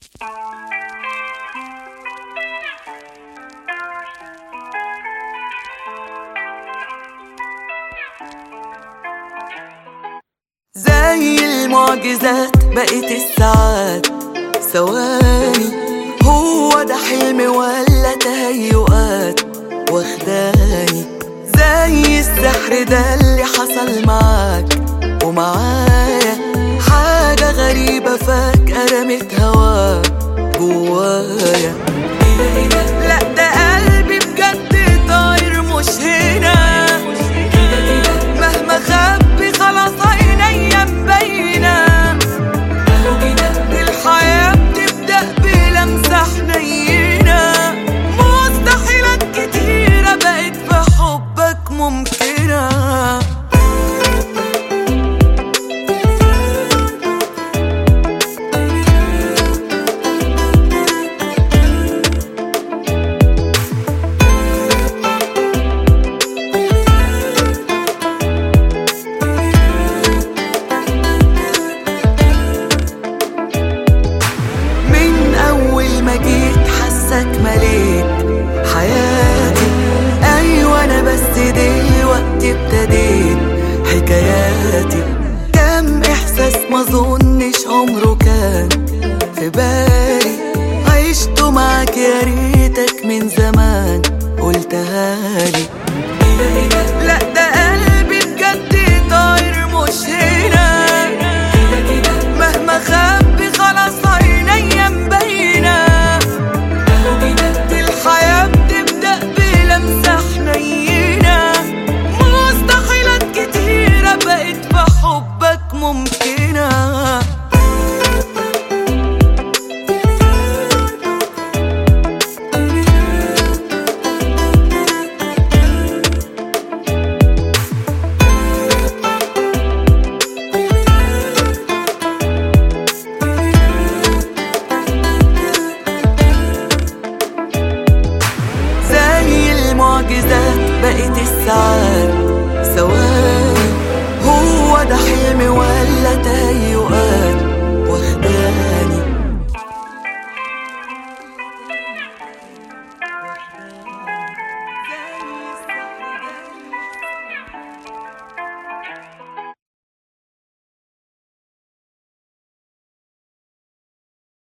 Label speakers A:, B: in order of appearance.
A: زي المعجزات بقيت الساعات ثواني هو ده حلم ولا تهيؤات واخداني زي السحر ده اللي حصل معاك ومعايا حاجة غريبة فجأة رمت هوا جوايا لا ده قلبي بجد طاير مش هنا مهما خبي خلاص عينيا مبينة الحياة بتبدأ بلمسة حنينة مستحيلات كتيرة بقت في حبك ممكنة من أول ما جيت حسك مليت حياتي أيوة أنا بس دلوقتي ابتديت حكاياتي كم إحساس ما ظنش عمره كان في بالي عشته معاك يا ريتك من زمان قلتها لي لا ده قلبي بجد طاير مش هنا مهما خبي خلاص عينيا مبينة الحياة بتبدأ بلمسة حنينة مستحيلات كتيرة بقت في حبك ممكنة زي المعجزات بقيت الساعات ثواني هو ده حلم ولا تهيؤات واخداني